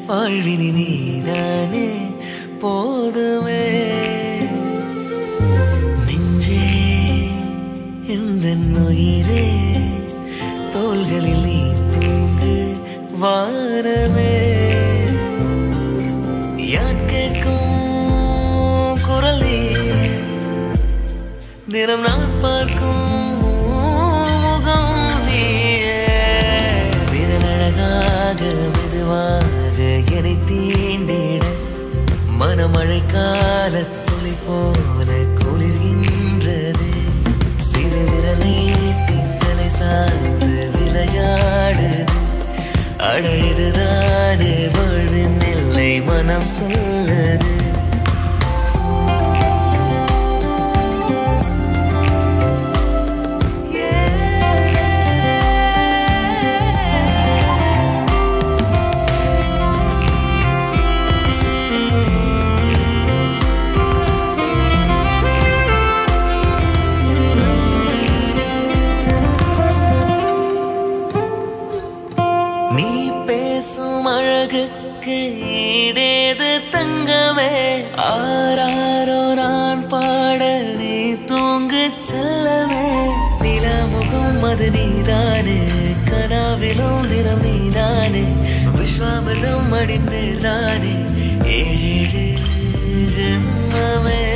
வாழ்வினி நீதானே போதுமே நெஞ்சே இந்த உயிரே தோள்களில் நீ தூங்கு வாரமே யான் கேட்கும் குரல் நீ தினம் நான் பார்க்கும் முகம் நீயே விரல் அழகாக மெதுவாக என்னை தீண்டிட மனமழை கால துளி போல குளிர்கின்றது சிறு விரல் நீட்டி தலை சாய்ந்து விளையாடுது அட இதுதானே வாழ்வின் எல்லை மனம் சொல்லுது நீ பேசும் அழகுக்கு ஈடேது தங்கமே ஆராரோ நான் பாட நீ தூங்கு செல்லமே நிலமுகம் அது நீதானே கனாவிலும் தினம் நீதானே விஸ்வாமிர்தம் அடிப்பேர் தானே ஏழேழு ஜென்மமே